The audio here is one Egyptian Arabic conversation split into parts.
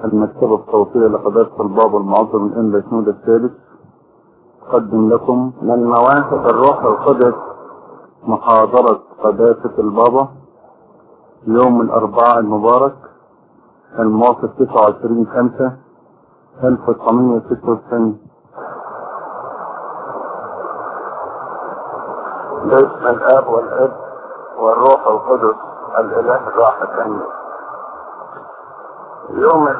المكتبة الصوتية لقداسة البابا المعظم الإنبا شنود الثالث تقدم لكم من مواهب الروح القدس محاضرة قداسة البابا يوم الأربعاء المبارك الموافق 29 5 1996 باسم الآب والابن والروح القدس الإله الواحد أمين يوم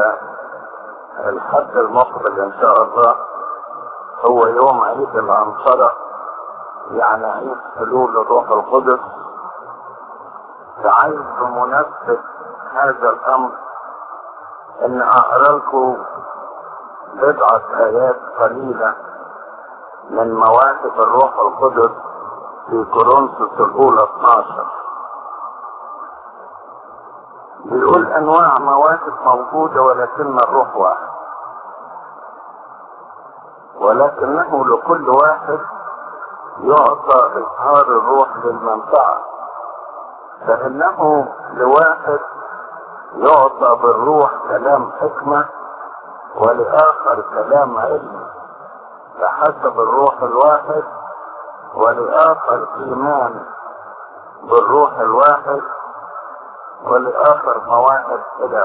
الحد المقبل إن شاء الله هو يوم عيد العنصرة يعني عيد حلول الروح القدس فعايز بمناسبة هذا الأمر إن أقرأ لكم بضعة آيات قليلة من مواهب الروح القدس في كورنثوس الأولى 12 بيقول أنواع مواهب موجودة ولكن الروح واحد ولكنه لكل واحد يعطى إظهار الروح للمنفعة فإنه لواحد يعطى بالروح كلام حكمة ولآخر كلام علم بحسب الروح الواحد ولآخر إيمان بالروح الواحد ولآخر مواهب إله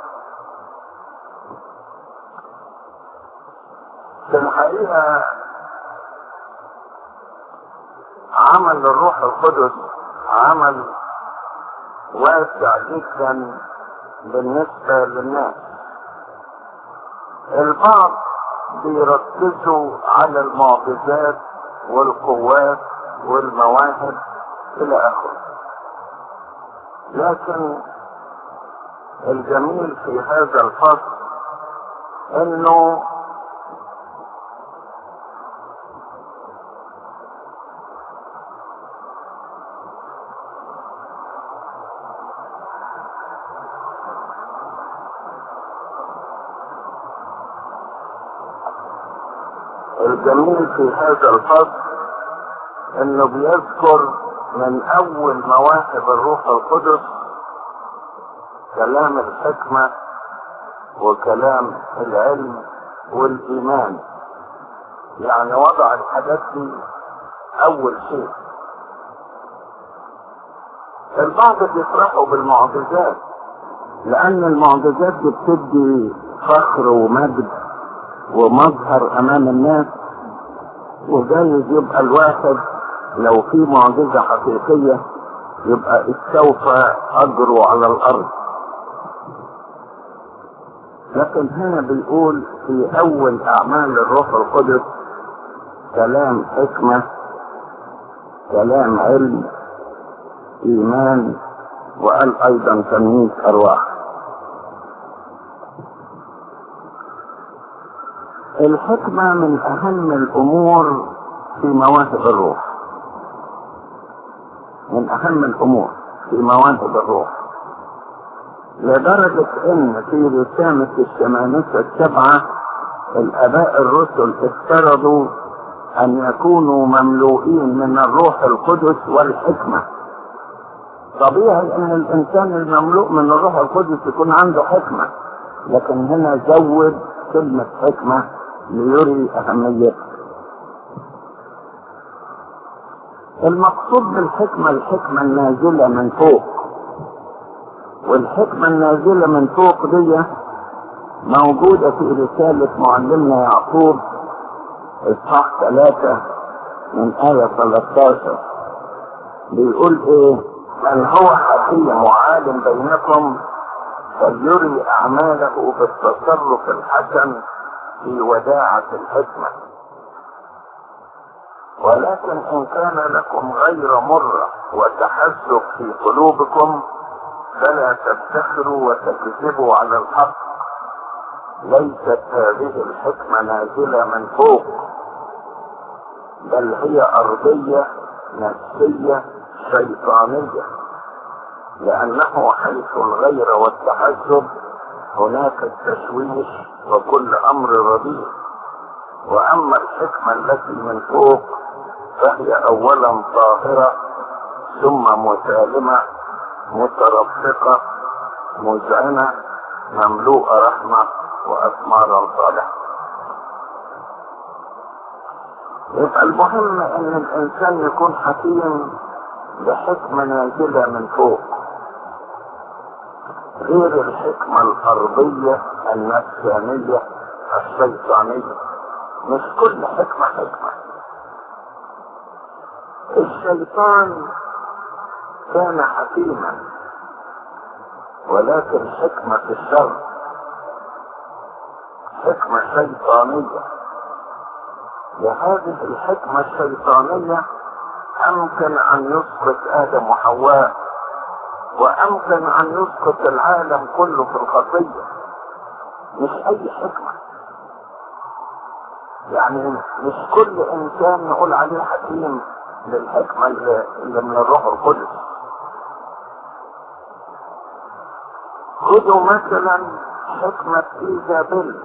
في الحقيقة عمل الروح القدس عمل واسع جدا بالنسبة للناس البعض بيركزوا على المعجزات والقوات والمواهب الى اخره لكن الجميل في هذا الفصل انه الجميل في هذا الفصل انه بيذكر من اول مواهب الروح القدس كلام الحكمة وكلام العلم والايمان يعني وضع الحاجات دي اول شيء البعض بيفرحوا بالمعجزات لان المعجزات دي بتدي فخر ومجد ومظهر امام الناس وجايز يبقى الواحد لو في معجزة حقيقية يبقى استوفى اجره على الارض لكن هنا بيقول في اول اعمال الروح القدس كلام حكمة كلام علم ايمان وقال ايضا تمييز ارواح الحكمة من أهم الأمور في مواهب الروح من أهم الأمور في مواهب الروح لدرجة إن في رسالة الشمانسة السبعة الآباء الرسل افترضوا أن يكونوا مملوئين من الروح القدس والحكمة طبيعي أن الإنسان المملوء من الروح القدس يكون عنده حكمة لكن هنا زود كلمة حكمة ليري أهميتها المقصود بالحكمة الحكمة النازلة من فوق والحكمة النازلة من فوق دي موجودة في رسالة معلمنا يعقوب إصحاح ثلاثة من آية 13 بيقول إيه من هو حكيم وعالم بينكم فليري أعماله بالتصرف الحسن في وداعة الحكمة ولكن إن كان لكم غير مرة وتحزب في قلوبكم فلا تفتخروا وتكذبوا على الحق ليست هذه الحكمة نازلة من فوق بل هي أرضية نفسية شيطانية لأنه حيث الغير والتحزب هناك التشويش وكل أمر رديء وأما الحكمة التي من فوق فهي أولا طاهرة ثم مسالمة مترفقة مذعنة مملوءة رحمة وأثمارا صالحة يبقى المهم ان الانسان يكون حكيم بحكمة نازلة من فوق غير الحكمة الأرضية النفسانية الشيطانية مش كل حكمة حكمة الشيطان كان حكيما ولكن حكمة الشر حكمة شيطانية لهذه الحكمة الشيطانية أمكن أن يسقط آدم وحواء وأمكن أن يسقط العالم كله في الخطية مش أي حكمة يعني مش كل إنسان نقول عليه حكيم للحكمة اللي من الروح القدس خذوا مثلا حكمة إيزابيل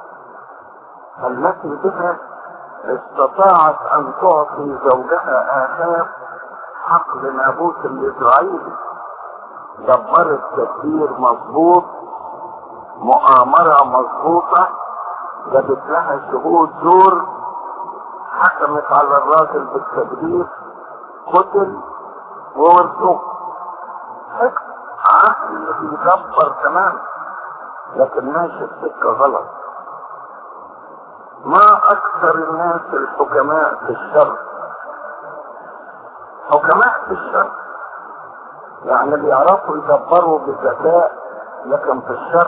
التي بها استطاعت ان تعطي زوجها اخاب حقل نابوت الاسرائيلي دبرت تدبير مظبوط مؤامرة مظبوطة جابت لها شهود زور حكمت على الراجل بالتدبير قتل وورثوه حكم عقل بيدبر تمام لكن ماشي السكة غلط ما اكثر الناس الحكماء في الشر حكماء في الشر يعني بيعرفوا يدبروا بذكاء لكن في الشر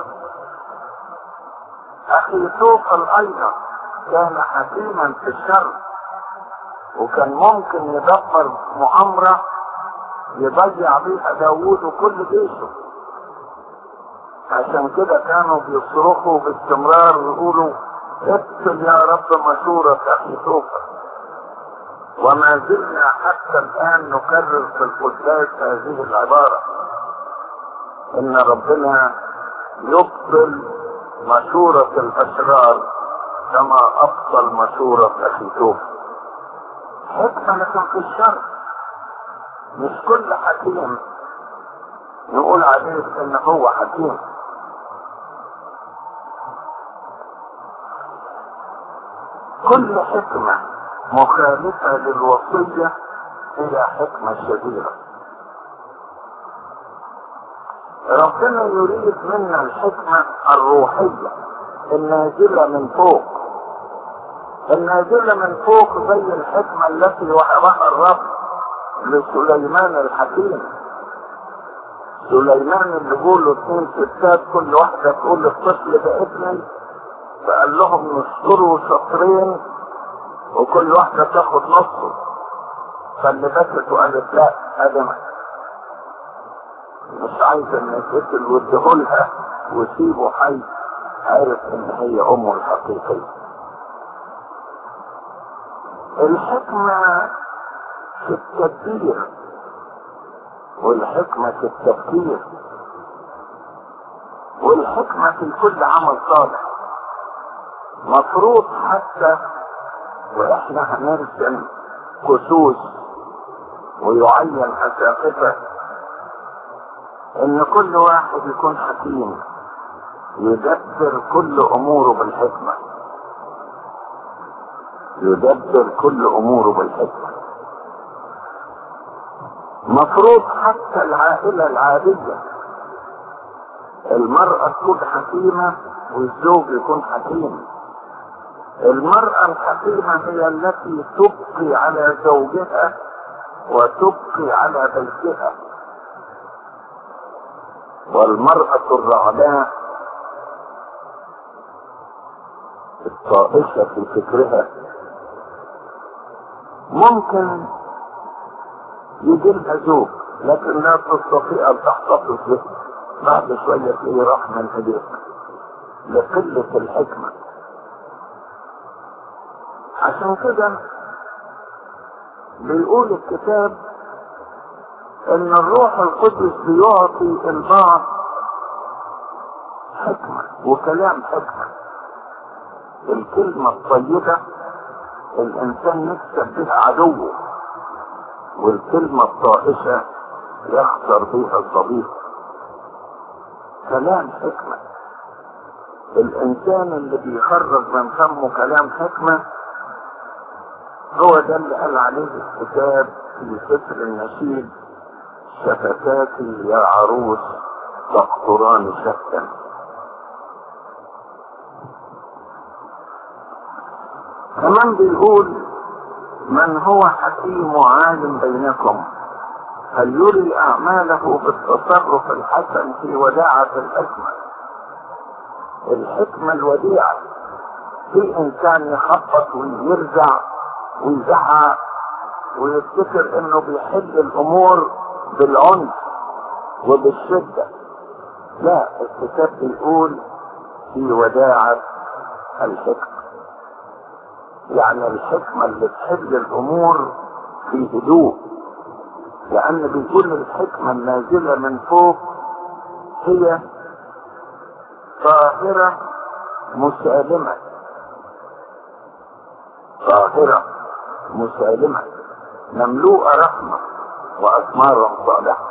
اخي توفل ايضا كان حكيما في الشر وكان ممكن يدبر مؤامرة يضيع بيها داوود وكل جيشه عشان كده كانوا بيصرخوا باستمرار ويقولوا اقتل يا رب مشورة اخي توفى وما زلنا حتى الان نكرر في القداس هذه العبارة ان ربنا يبطل مشورة الاشرار كما ابطل مشورة اخي توفى حكمة لكن في الشر مش كل حكيم نقول عليه ان هو حكيم كل حكمة مخالفة للوصية هي حكمة شديدة ربنا يريد منا الحكمة الروحية النازلة من فوق النازلة من فوق زي الحكمة التي وهبها الرب لسليمان الحكيم سليمان اللي بيقولوا اتنين ستات كل واحدة تقول الطفل ده ابني فقال لهم نشكروا شطرين وكل واحدة تاخد نصه فاللي بكت وقالت لا ادم مش عايزة ان يتقتل واديهولها وسيبه حي عارف ان هي امه الحقيقية الحكمة في التدبير والحكمة في التفكير والحكمة في كل عمل صالح مفروض حتى واحنا هنرسم كسوس ويعين اساقفه ان كل واحد يكون حكيم يدبر كل اموره بالحكمه يدبر كل اموره بالحكمه مفروض حتى العائله العاديه المراه تكون حكيمه والزوج يكون حكيم المرأة الحكيمة هي التي تبقي على زوجها وتبقي على بيتها والمرأة الرعداء الطائشة في فكرها ممكن يجي لها زوج لكن لا تستطيع ان تحتفظ به بعد شوية تلاقيه راح من ايديك لقلة الحكمة عشان كده بيقول الكتاب ان الروح القدس بيعطي البعض حكمة وكلام حكمة الكلمة الطيبة الانسان يكسب بها عدوه والكلمة الطائشة يخسر بها صديقه كلام حكمة الانسان اللي بيخرج من فمه كلام حكمة هو ده اللي قال عليه الكتاب في سفر النشيد شفتاك يا عروس تقطران شتا كمان بيقول من هو حكيم وعالم بينكم هل يري أعماله بالتصرف الحسن في وداعة الحكمة الحكمة الوديعة في إنسان يخبط ويرجع ويزعق ويفتكر إنه بيحل الأمور بالعنف وبالشدة لا الكتاب بيقول في وداعة الحكمة يعني الحكمة اللي تحل الأمور في هدوء لأن بيقول الحكمة النازلة من فوق هي طاهرة مسالمة طاهرة مسالمة مملوءة رحمة وأثمار صالحة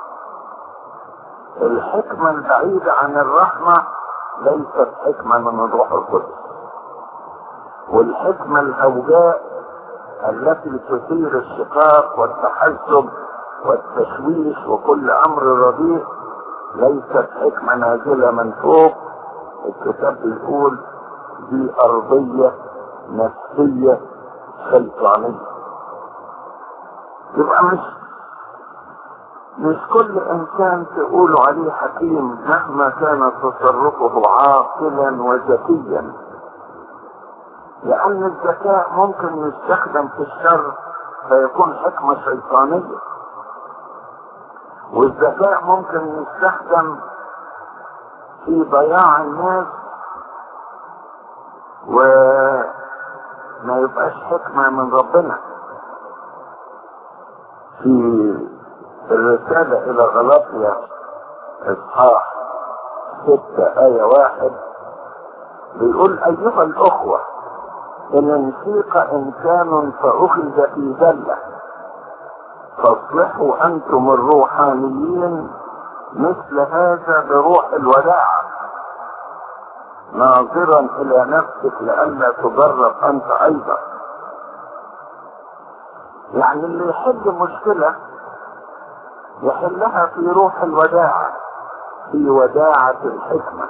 الحكمة البعيدة عن الرحمة ليست حكمة من الروح القدس والحكمة الهوجاء التي تثير الشقاق والتحزب والتشويش وكل امر رديء ليست حكمة نازلة من فوق الكتاب بيقول دي ارضية نفسية شيطانية يبقى مش مش كل انسان تقولوا عليه حكيم مهما كان تصرفه عاقلا وذكيا لأن الذكاء ممكن يستخدم في الشر فيكون حكمة شيطانية والذكاء ممكن يستخدم في ضياع الناس وما يبقاش حكمة من ربنا في الرسالة إلى غلاطيا إصحاح ستة آية واحد بيقول أيها الأخوة إن انفيق إنسان فأخذ في ذلة فاصلحوا أنتم الروحانيين مثل هذا بروح الوداعة ناظرا إلى نفسك لئلا تجرب أنت أيضا يعني اللي يحل مشكلة يحلها في روح الوداعة في وداعة الحكمة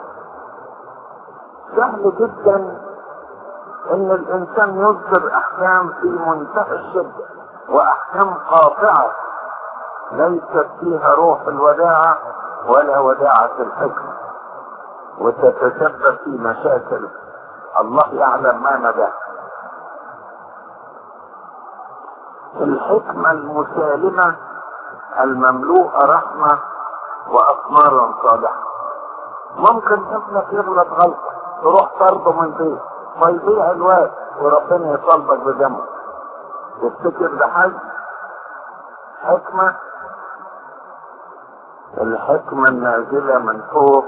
سهل جدا ان الانسان يصدر احكام في منتهى الشدة واحكام قاطعة ليست فيها روح الوداعة ولا وداعة الحكمة وتتسبب في مشاكل الله يعلم ما مدى الحكمة المسالمة المملوءة رحمة وأثمارا صالحة ممكن ابنك يغلط غلطة تروح طرده من بيت فيضيع الوقت وربنا يطالبك بدمه تفتكر ده حاجة حكمة الحكمة النازلة من فوق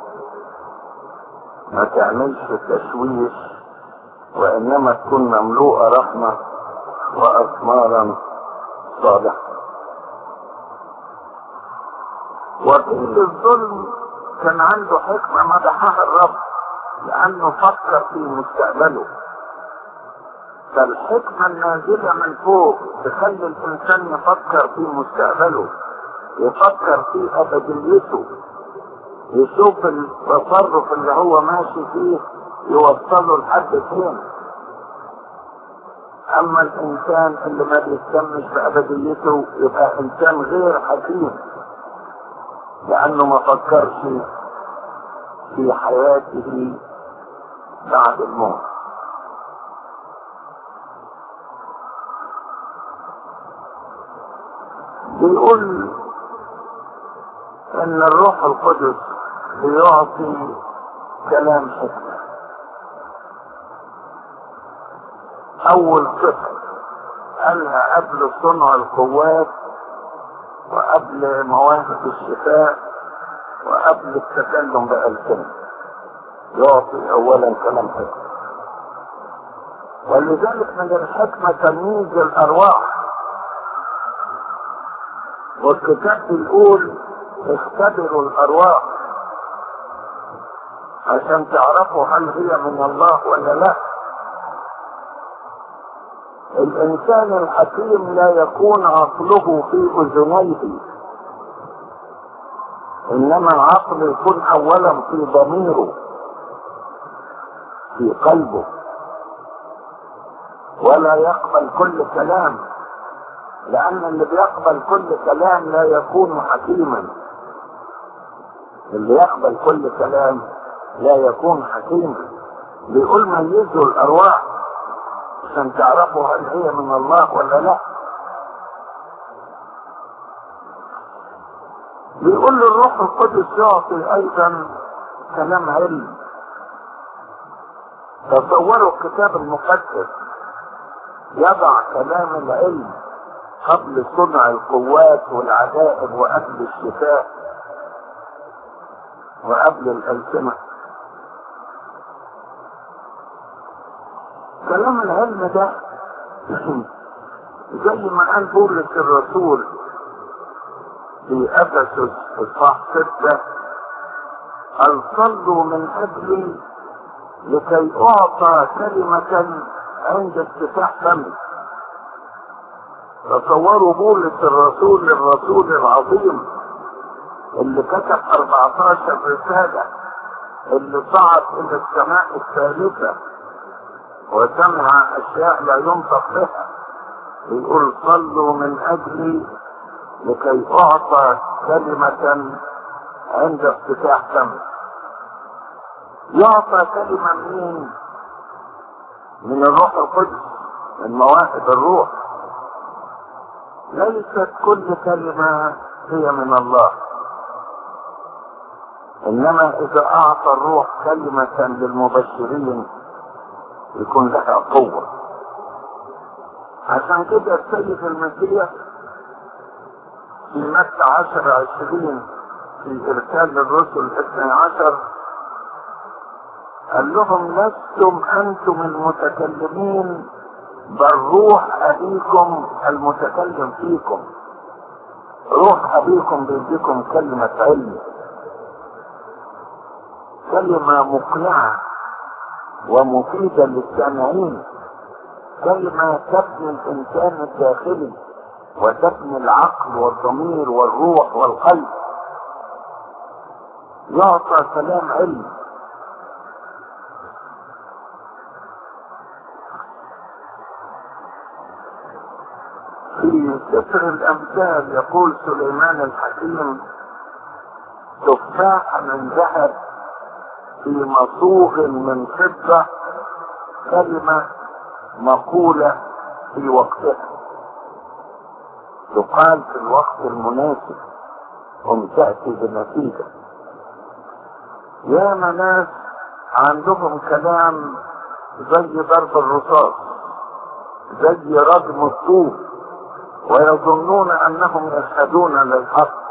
ما تعملش تشويش وإنما تكون مملوءة رحمة وأثمارا صالحة وكل الظلم كان عنده حكمة مدحها الرب لأنه فكر في مستقبله فالحكمة النازلة من فوق تخلي الإنسان يفكر في مستقبله يفكر في أبديته يشوف التصرف اللي هو ماشي فيه يوصله لحد فين أما الإنسان اللي ما بيهتمش بأبديته يبقى إنسان غير حكيم لأنه ما فكرش في حياته بعد الموت بيقول ان الروح القدس بيعطي كلام حكمة اول صفة قالها قبل صنع القوات وقبل مواهب الشفاء وقبل التكلم بألسنة يعطي اولا كلام حكمة ولذلك من الحكمة تمييز الارواح والكتاب بيقول اختبروا الارواح عشان تعرفوا هل هي من الله ولا لا الانسان الحكيم لا يكون عقله في اذنيه انما العقل يكون اولا في ضميره في قلبه ولا يقبل كل كلام لان اللي بيقبل كل كلام لا يكون حكيما اللي يقبل كل كلام لا يكون حكيما بيقول ميزوا الارواح عشان تعرفوا هل هي من الله ولا لا بيقول له الروح القدس يعطي ايضا كلام علم تصوروا الكتاب المقدس يضع كلام العلم قبل صنع القوات والعجائب وقبل الشفاء وقبل الألسنة كلام العلم ده زي ما قال بولس الرسول في افسس اصحاح ستة قال صلوا من اجلي لكي اعطى كلمة عند افتتاح فمي تصوروا بولس الرسول الرسول العظيم اللي كتب 14 رسالة اللي صعد الى السماء الثالثة وسمع اشياء لا ينطق بها يقول صلوا من اجلي لكي اعطى كلمة عند افتتاح فمي يعطى كلمة منين من الروح القدس من مواهب الروح ليست كل كلمة هي من الله انما اذا اعطى الروح كلمة للمبشرين يكون لها قوة عشان كده السيد المسيح في متى عشر عشرين في ارسال الرسل الاثنى عشر قال لهم لستم انتم المتكلمين بل روح ابيكم المتكلم فيكم روح ابيكم بيديكم كلمة علم كلمة مقنعة ومفيدة للسامعين كلمة تبني الإنسان الداخلي وتبني العقل والضمير والروح والقلب يعطى كلام علم في سفر الأمثال يقول سليمان الحكيم تفاح من ذهب في مصوغ من فضة كلمة مقولة في وقتها تقال في الوقت المناسب هم تأتي بنتيجة يا ناس عندهم كلام زي ضرب الرصاص زي رجم الطوب ويظنون انهم يشهدون للحق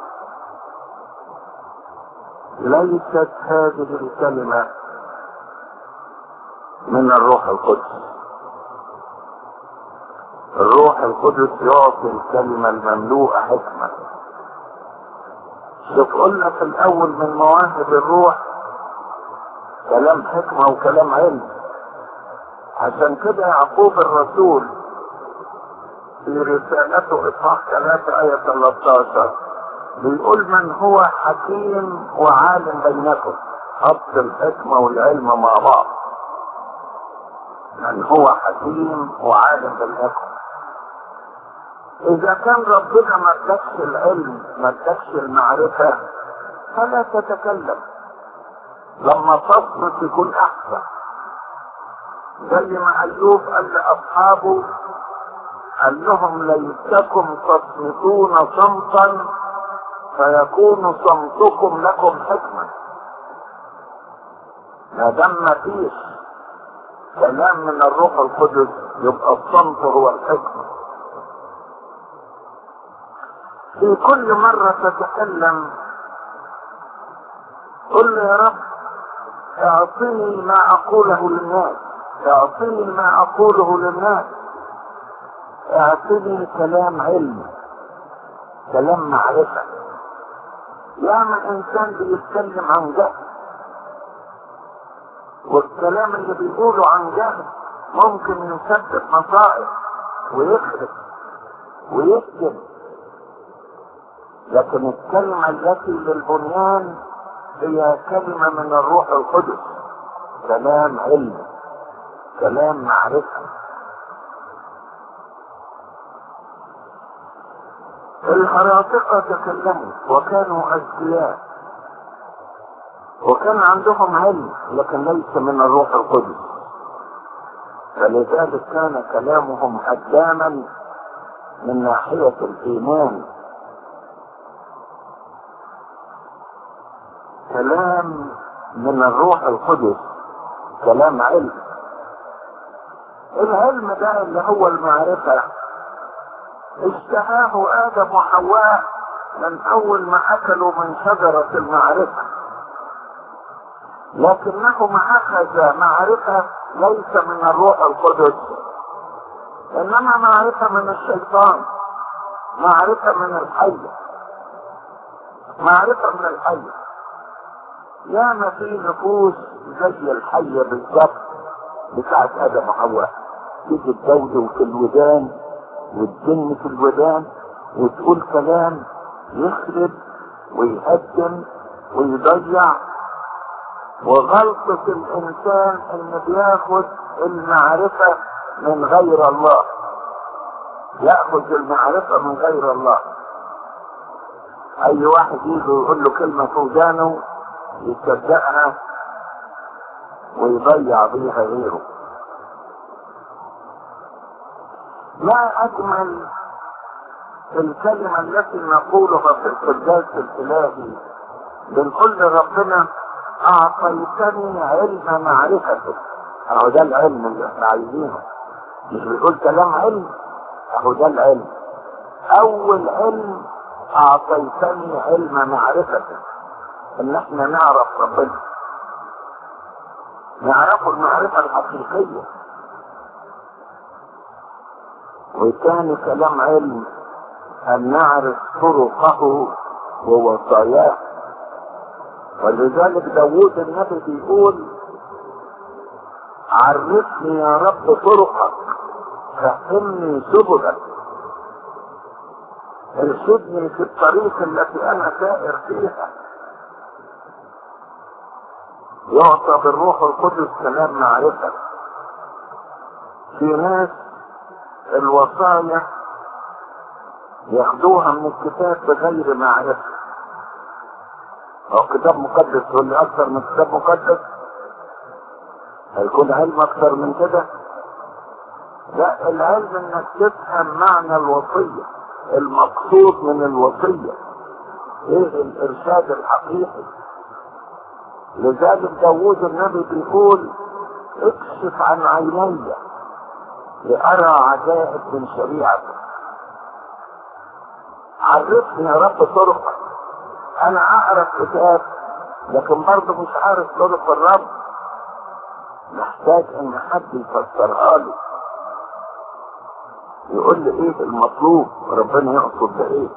ليست هذه الكلمة من الروح القدس الروح القدس يعطي الكلمة المملوءة حكمة شوف قلنا في الاول من مواهب الروح كلام حكمة وكلام علم عشان كده يعقوب الرسول في رسالته اصحاح 3 آية 13 بيقول من هو حكيم وعالم بينكم حط الحكمة والعلم مع بعض من هو حكيم وعالم بينكم اذا كان ربنا ما ادكش العلم ما ادكش المعرفة فلا تتكلم لما تصمت يكون احسن زي ما ايوب قال لاصحابه قال لهم ليتكم تصمتون صمتا فيكون صمتكم لكم حكمة ما دام ما فيش كلام من الروح القدس يبقى الصمت هو الحكمة في كل مرة تتكلم قل يا رب اعطني ما اقوله للناس اعطني ما اقوله للناس اعطني كلام علم كلام معرفة ياما انسان بيتكلم عن جهل والكلام اللي بيقوله عن جهل ممكن يسبب مصائب ويخرب ويسجن لكن الكلمة التي للبنيان هي كلمة من الروح القدس كلام علم كلام معرفة الهراطقة تكلموا وكانوا أذكياء وكان عندهم علم لكن ليس من الروح القدس فلذلك كان كلامهم هداما من ناحية الإيمان كلام من الروح القدس كلام علم العلم ده اللي هو المعرفة اشتهاه آدم وحواء من أول ما أكلوا من شجرة المعرفة لكنهم أخذ معرفة ليس من الروح القدس إنما معرفة من الشيطان معرفة من الحية معرفة من الحية ياما في نفوس زي الحية بالظبط بتاعت آدم وحواء تيجي تدودو في الودان وتجن في الودان وتقول كلام يخرب ويهدم ويضيع وغلطة الإنسان إنه بياخد المعرفة من غير الله يأخذ المعرفة من غير الله أي واحد يجي يقول له كلمة في ودانه يصدقها ويضيع بيها غيره ما أجمل الكلمة التي نقولها في القداس الإلهي بنقول لربنا أعطيتني علم معرفتك أهو ده العلم اللي احنا عايزينه مش بيقول كلام علم أهو ده العلم أول علم أعطيتني علم معرفتك إن احنا نعرف ربنا نعرفه المعرفة الحقيقية وكان كلام علم أن نعرف طرقه ووصاياه ولذلك داوود النبي بيقول عرفني يا رب طرقك فهمني سبلك ارشدني في الطريق التي انا سائر فيها يعطى بالروح القدس كلام معرفة في ناس الوصايا ياخدوها من الكتاب بغير معرفة هو كتاب مقدس يقول لي اكثر من كتاب مقدس هيكون علم اكثر من كده لا العلم انك تفهم معنى الوصية المقصود من الوصية ايه الارشاد الحقيقي لذلك داوود النبي بيقول اكشف عن عيني لأرى عجائب من شريعتك عرفني يا رب طرقك انا اعرف كتاب لكن برضه مش عارف طرق الرب محتاج ان حد يفسرها لي يقول لي ايه المطلوب ربنا يقصد بايه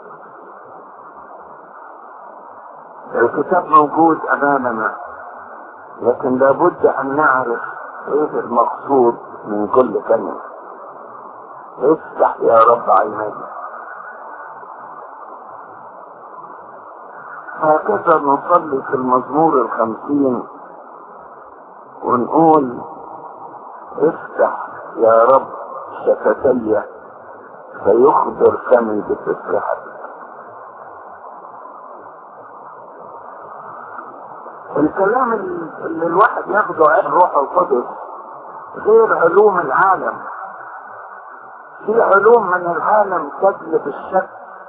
الكتاب موجود امامنا لكن لابد ان نعرف ايه المقصود من كل كلمه افتح يا رب عينيك هكذا نصلي في المزمور الخمسين ونقول افتح يا رب شفتي فيخبر فمي بتسبحتك الكلام اللي الواحد ياخده عن روح القدس غير علوم العالم في علوم من العالم تجلب الشك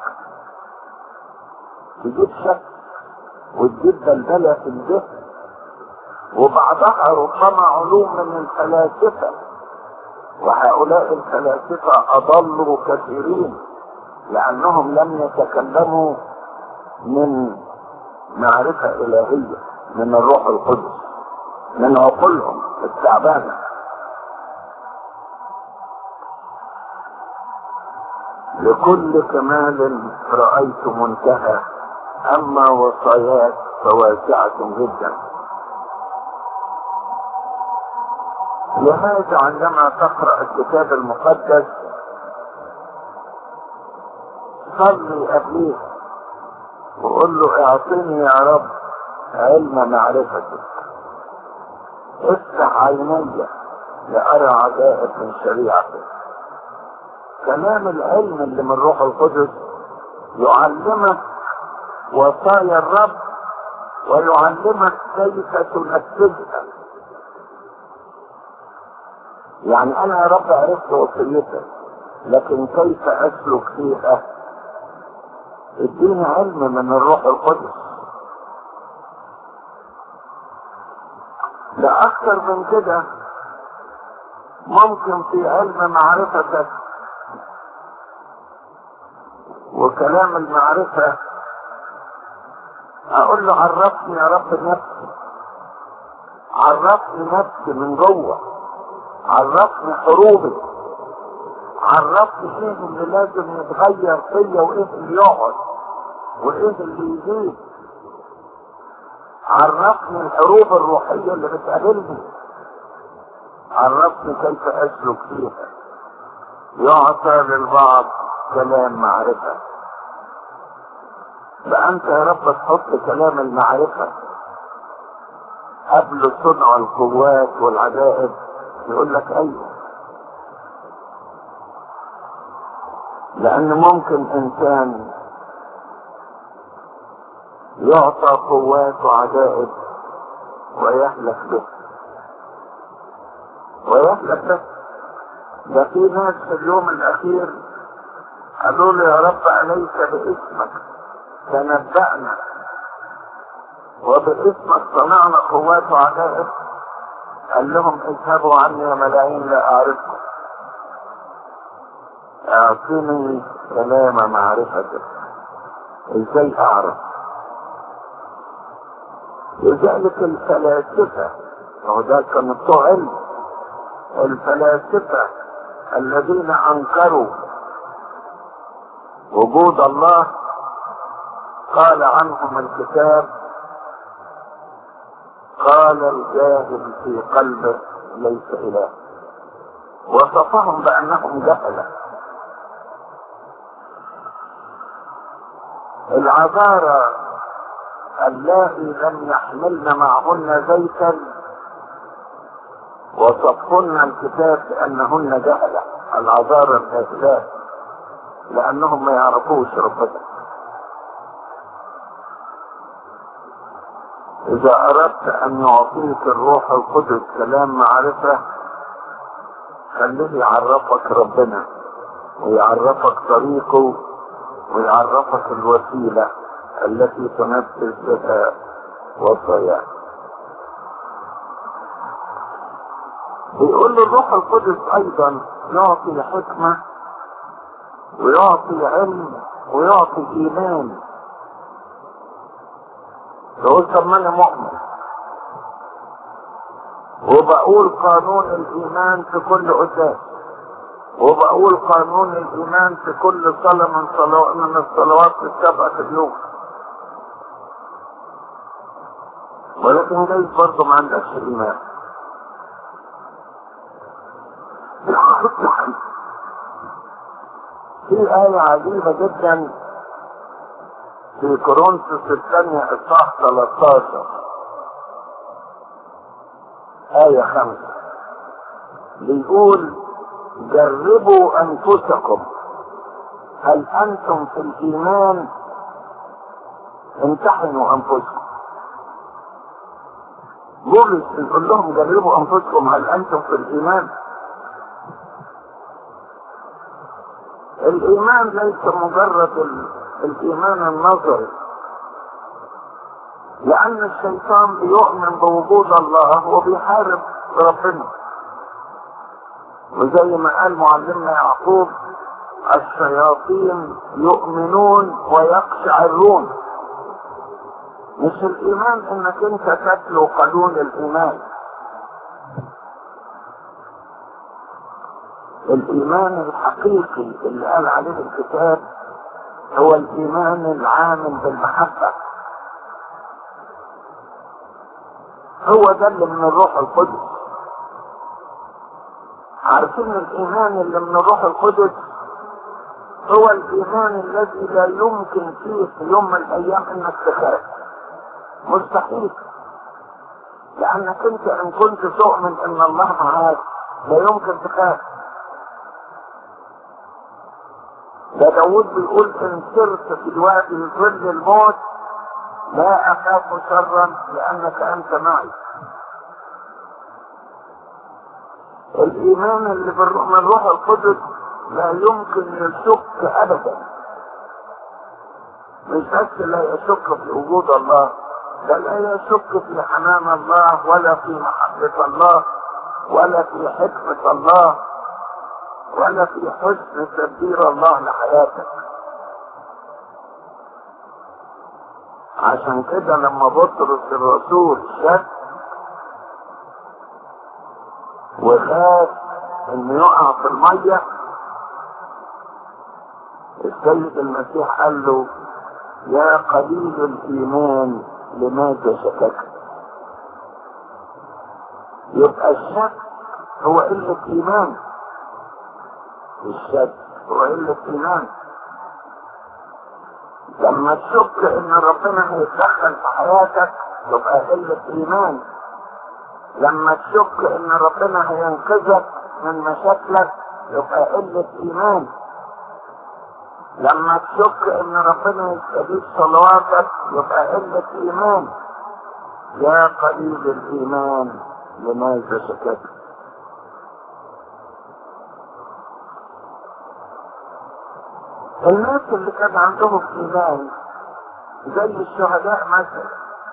تجيب شك وتجيب بلبلة في الذهن وبعضها ربما علوم من الفلاسفة وهؤلاء الفلاسفة أضلوا كثيرين لأنهم لم يتكلموا من معرفة إلهية من الروح القدس من عقولهم التعبانة لكل كمال رأيت منتهى أما وصاياك فواسعة جدا لهذا عندما تقرأ الكتاب المقدس صلي قبليه وقول له اعطني يا رب علم معرفتك افتح عيني لأرى عجائب من شريعتك كلام العلم اللي من روح القدس يعلمك وصايا الرب ويعلمك كيف تنفذها يعني انا يا رب عرفت وصيتك لكن كيف اسلك فيها اديني علم من الروح القدس لا اكثر من كده ممكن في علم معرفتك وكلام المعرفة اقول له عرفني يا رب نفسي عرفني نفسي من جوه عرفني حروبي عرفني ايه اللي لازم يتغير فيا وايه اللي يقعد وايه اللي يزيد عرفني الحروب الروحية اللي بتقابلني عرفني كيف اسلك فيها يعطى للبعض كلام معرفة فأنت يا رب تحط كلام المعرفة قبل صنع القوات والعجائب يقول لك أيوه لأن ممكن إنسان يعطى قوات وعجائب ويهلك به ويهلك به ده في ناس في اليوم الأخير قالوا له يا رب أليس باسمك تنبأنا وباسمك صنعنا قوات وعجائب قال لهم اذهبوا عني يا ملايين لا أعرفكم اعطني كلام معرفتك ازاي اعرف لذلك الفلاسفة وده كان بتوع علم الفلاسفة الذين انكروا وجود الله قال عنهم الكتاب قال الجاهل في قلبه ليس اله وصفهم بانهم جهله العذارى اللاتي لم يحملن معهن زيتا وصفهن الكتاب بانهن جهله العذارى الكافرات لانهم ما يعرفوش ربنا اذا اردت ان يعطيك الروح القدس كلام معرفه خليه يعرفك ربنا ويعرفك طريقه ويعرفك الوسيلة التي تنفذ بها وصاياه بيقول له الروح القدس ايضا يعطي حكمة ويعطي علم ويعطي ايمان تقول طب ما انا مؤمن وبقول قانون الايمان في كل قداس وبقول قانون الايمان في كل صلاة من صلاة من الصلوات السبعة اليوم ولكن جايز برضه ما عندكش ايمان في آية عجيبة جدا في كورنثوس الثانية إصحاح 13 آية خمسة بيقول جربوا أنفسكم هل أنتم في الإيمان امتحنوا أنفسكم بولس يقول لهم جربوا أنفسكم هل أنتم في الإيمان الإيمان ليس مجرد ال... الإيمان النظري لأن الشيطان بيؤمن بوجود الله وبيحارب ربنا وزي ما قال معلمنا يعقوب الشياطين يؤمنون ويقشعرون مش الإيمان إنك أنت تتلو قانون الإيمان الإيمان الحقيقي اللي قال عليه الكتاب هو الإيمان العامل بالمحبة هو ده اللي من الروح القدس عارفين الايمان اللي من الروح القدس هو الايمان الذي لا يمكن فيه في يوم من الايام انك تخاف مستحيل لانك انت ان كنت تؤمن ان الله معاك لا يمكن تخاف ده داود بيقول ان سرت في الوادي ظل الموت لا اخاف شرا لانك انت معي الايمان اللي من روح القدس لا يمكن يشك ابدا مش بس لا يشك في وجود الله بل لا يشك في حنان الله ولا في محبة الله ولا في حكمة الله ولا في حسن تدبير الله لحياتك عشان كده لما بطرس الرسول شك وخاف انه يقع في الميه السيد المسيح قال له يا قليل الايمان لماذا شككت يبقى الشك هو قلة ايمان الشك هو قلة ايمان لما تشك ان ربنا هيتدخل في حياتك يبقى قلة ايمان لما تشك ان ربنا هينقذك من مشاكلك يبقى قلة ايمان لما تشك ان ربنا يستجيب صلواتك يبقى قلة ايمان يا قليل الايمان لماذا شككت الناس اللي كان عندهم ايمان زي الشهداء مثلا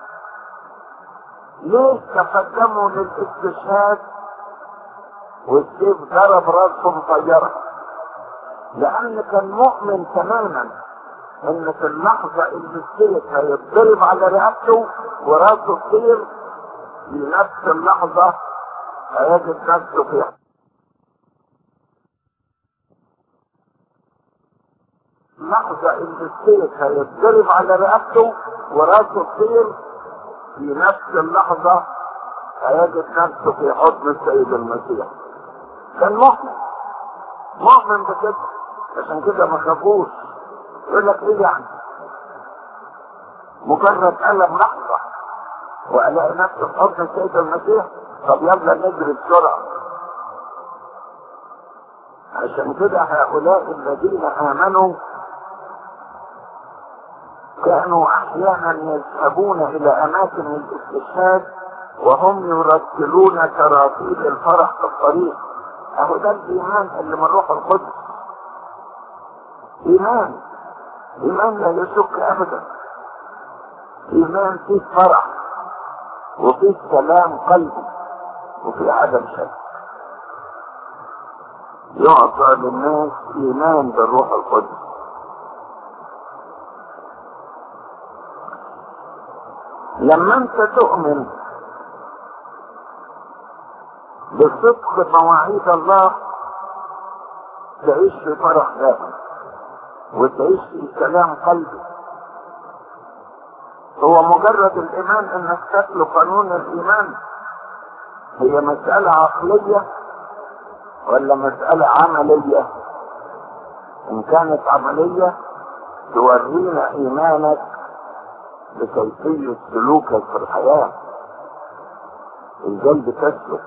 ليه تقدموا للاستشهاد والسيف ضرب راسهم طيرة لان كان مؤمن تماما ان في اللحظة اللي السيف هيتضرب على رقبته وراسه تطير في نفس اللحظة هيجد نفسه في اللحظة اللي السيف هيتضرب على رقبته وراسه تطير في نفس اللحظة هيجد نفسه في حضن السيد المسيح كان مؤمن مؤمن بكده عشان كده ما خافوش يقول لك ايه يعني مجرد ألم لحظة وألاقي نفسي في حضن السيد المسيح طب يلا نجري بسرعة عشان كده هؤلاء الذين آمنوا كانوا احيانا يذهبون الى اماكن الاستشهاد وهم يرتلون تراتيل الفرح في الطريق اهو ده الايمان اللي من روح القدس ايمان ايمان لا يشك ابدا ايمان فيه فرح وفيه سلام قلبي وفيه عدم شك يعطى للناس ايمان بالروح القدس لما انت تؤمن بصدق مواعيد الله تعيش في فرح دائم وتعيش في سلام قلبي هو مجرد الايمان انك تتلو قانون الايمان هي مسألة عقلية ولا مسألة عملية ان كانت عملية تورينا ايمانك بكيفية سلوكك في الحياة ازاي بتسلك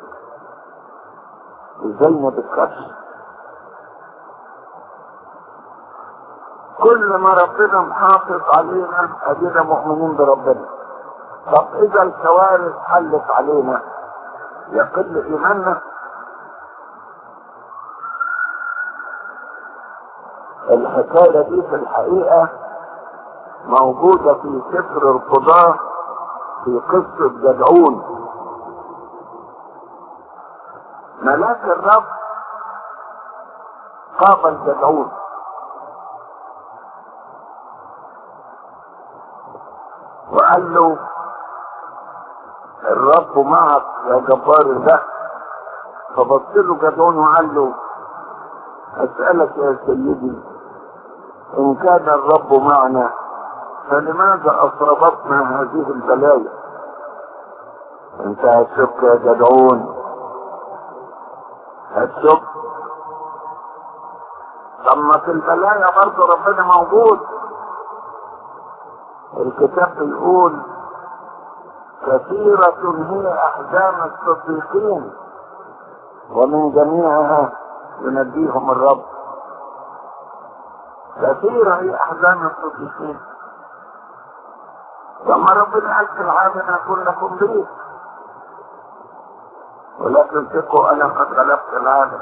ازاي ما بتخافش كل ما ربنا محافظ علينا ادينا مؤمنين بربنا طب اذا الكوارث حلت علينا يقل ايماننا الحكايه دي في الحقيقه موجودة في سفر القضاة في قصة جدعون ملاك الرب قابل جدعون وقال له الرب معك يا جبار الله فبص له جدعون وقال له اسألك يا سيدي ان كان الرب معنا فلماذا اصابتنا هذه البلايا انتهى الشك يا جدعون هتشك طب ما في البلايا برضه ربنا موجود الكتاب بيقول كثيرة هي أحزان الصديقين ومن جميعها ينجيهم الرب كثيرة هي أحزان الصديقين ثم ربنا قال في العالم أكون لكم بيت ولكن ثقوا أنا قد غلبت العالم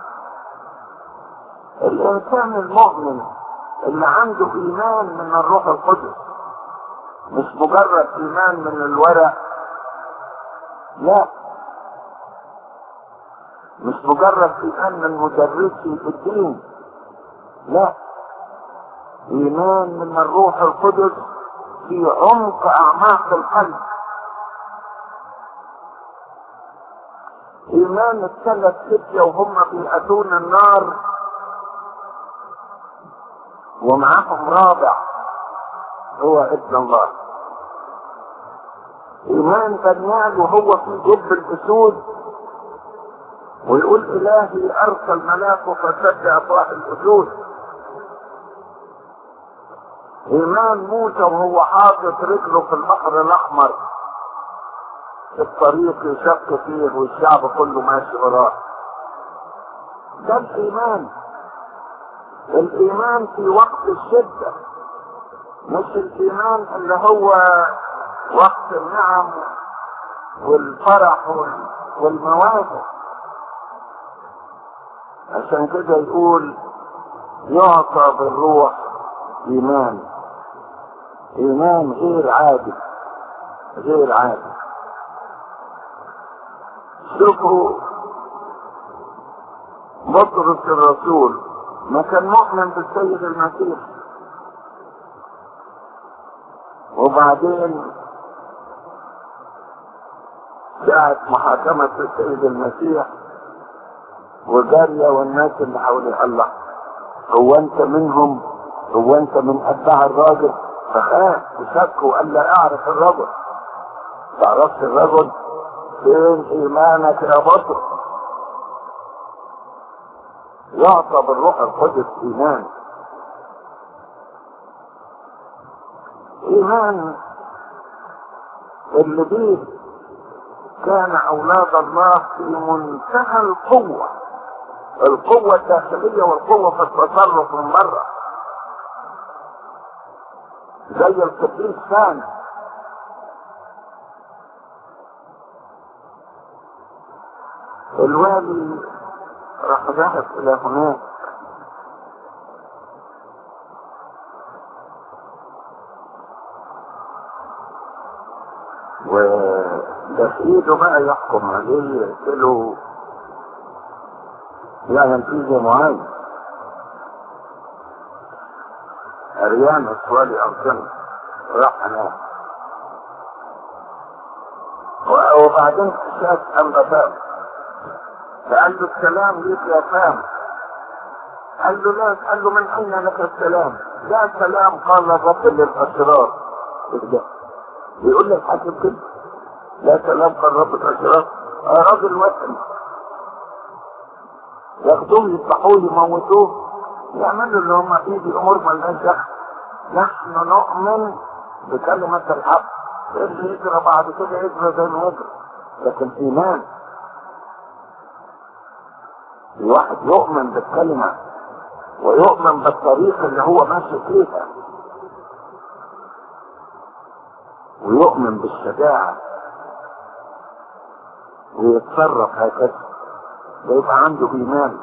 الإنسان المؤمن اللي عنده إيمان من الروح القدس مش مجرد إيمان من الورق لا مش مجرد إيمان من مدرسي في الدين لا إيمان من الروح القدس في عمق أعماق القلب إيمان الثلاث فتية وهم بيأتون النار ومعاهم رابع هو ابن الله إيمان دانيال وهو في جب الأسود ويقول إلهي أرسل ملاكه فسد أفواه الأسود إيمان موسى وهو حاطط رجله في البحر الأحمر في الطريق يشق فيه والشعب كله ماشي وراه ده الإيمان الإيمان في وقت الشدة مش الإيمان اللي هو وقت النعم والفرح والمواهب عشان كده يقول يعطى بالروح إيمان إيمان غير عادي غير عادي شوفوا بطرس الرسول ما كان مؤمن بالسيد المسيح وبعدين ساعة محاكمة السيد المسيح وجارية والناس اللي حواليه الله هو انت منهم هو انت من اتباع الراجل فخاف وشك وقال لا اعرف الرجل تعرفش الرجل فين ايمانك يا بطل يعطى بالروح القدس ايمان ايمان اللي بيه كان اولاد الله في منتهى القوة القوة الداخلية والقوة في التصرف من بره زي القديس ثاني الوالي راح ذهب الى هناك وده في ايده بقى يحكم عليه يقتله يعمل فيه معين عريان السوالي او سنة راح هناك وبعدين شاف انبتاب فقال له السلام ليك يا فام قال له لا قال له من اين لك السلام لا سلام قال الرب للاشرار بيقول لك حاكم كده لا سلام قال رب الاشرار آه راجل وثني ياخدوه يذبحوه يموتوه يعملوا اللي هم فيه دي امور مالناش دخل نحن نؤمن بكلمة الحق اللي يجرى بعد كده يجرى زي ما يجرى لكن ايمان الواحد يؤمن بالكلمة ويؤمن بالطريق اللي هو ماشي فيها ويؤمن بالشجاعة ويتصرف هكذا ده يبقى عنده إيمان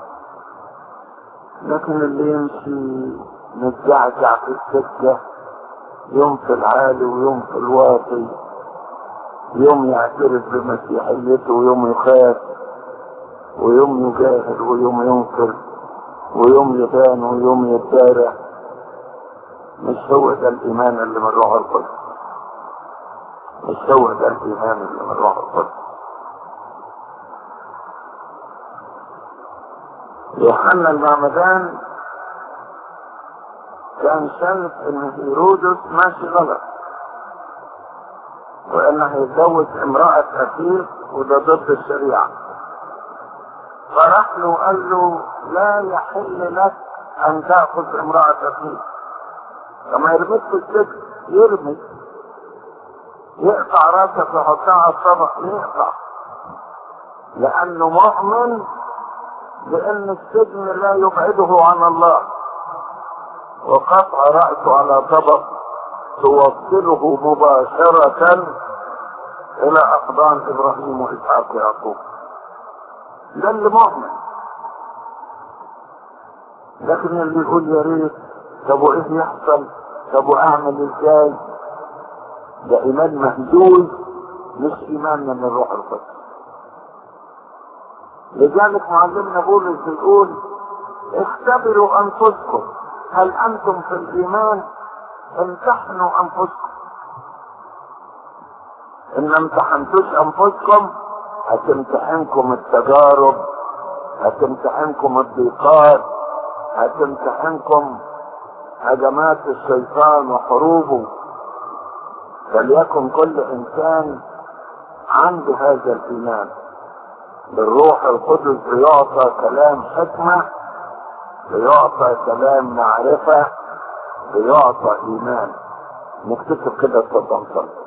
لكن اللي يمشي متزعزع في السكة يوم في العالي ويوم في الواطي يوم يعترف بمسيحيته ويوم يخاف ويوم يجاهد ويوم ينكر ويوم يبان ويوم يتبارع مش هو ده الإيمان اللي من روح القدس مش هو ده الإيمان اللي من روح القدس يوحنا المعمدان كان شايف ان هيرودس ماشي غلط وانه هيتجوز امرأة اخيه وده ضد الشريعة فراح له قال له لا يحل لك ان تاخذ امراه فيه لما يرميك في السجن يرمي يقطع راسك ويحطها على الطبق يقطع لانه مؤمن بان السجن لا يبعده عن الله وقطع راسه على طبق توصله مباشرة الى اقدام ابراهيم واسحاق ويعقوب ده اللي مؤمن لكن اللي يقول يا ريت طب وايه يحصل طب واعمل ازاي ده ايمان مهزوز مش ايمان من الروح القدس لذلك معلمنا بولس بيقول اختبروا انفسكم هل انتم في الايمان امتحنوا انفسكم ان ما امتحنتوش انفسكم هتمتحنكم التجارب هتمتحنكم الضيقات هتمتحنكم هجمات الشيطان وحروبه فليكن كل انسان عنده هذا الايمان بالروح القدس بيعطى كلام حكمة بيعطى كلام معرفة بيعطى ايمان نكتشف كده اتفضل صلي